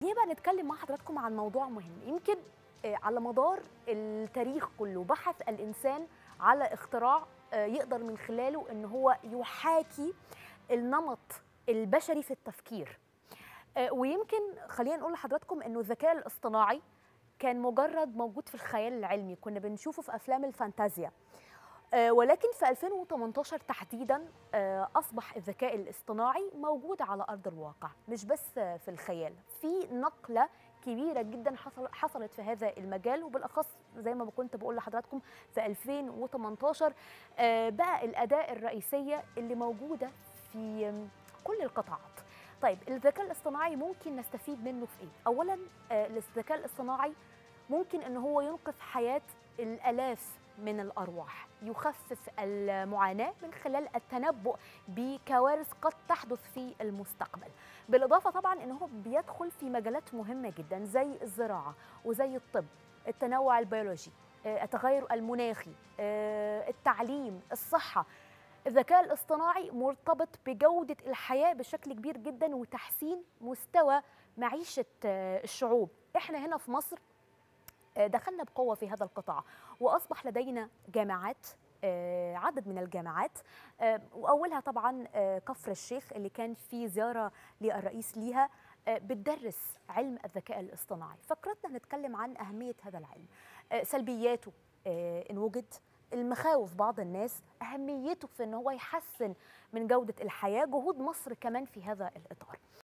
خلينا بقى نتكلم مع حضراتكم عن موضوع مهم يمكن آه، على مدار التاريخ كله بحث الانسان على اختراع آه، يقدر من خلاله ان هو يحاكي النمط البشري في التفكير آه، ويمكن خلينا نقول لحضراتكم انه الذكاء الاصطناعي كان مجرد موجود في الخيال العلمي كنا بنشوفه في افلام الفانتازيا آه، ولكن في 2018 تحديدا آه، اصبح الذكاء الاصطناعي موجود على ارض الواقع مش بس آه، في الخيال في نقله كبيره جدا حصل حصلت في هذا المجال وبالاخص زي ما كنت بقول لحضراتكم في 2018 آه، بقى الاداه الرئيسيه اللي موجوده في آم، كل القطاعات طيب الذكاء الاصطناعي ممكن نستفيد منه في ايه اولا آه، الذكاء الاصطناعي ممكن ان هو ينقذ حياه الالاف من الارواح يخفف المعاناه من خلال التنبؤ بكوارث قد تحدث في المستقبل بالاضافه طبعا ان هو بيدخل في مجالات مهمه جدا زي الزراعه وزي الطب التنوع البيولوجي آه، التغير المناخي آه، التعليم الصحه الذكاء الاصطناعي مرتبط بجودة الحياة بشكل كبير جدا وتحسين مستوى معيشة آه، الشعوب احنا هنا في مصر آه، دخلنا بقوة في هذا القطاع وأصبح لدينا جامعات آه، عدد من الجامعات آه، وأولها طبعا آه، كفر الشيخ اللي كان في زيارة للرئيس ليها آه، بتدرس علم الذكاء الاصطناعي فكرتنا نتكلم عن أهمية هذا العلم آه، سلبياته آه، إن وجد المخاوف بعض الناس أهميته في أن هو يحسن من جودة الحياة جهود مصر كمان في هذا الإطار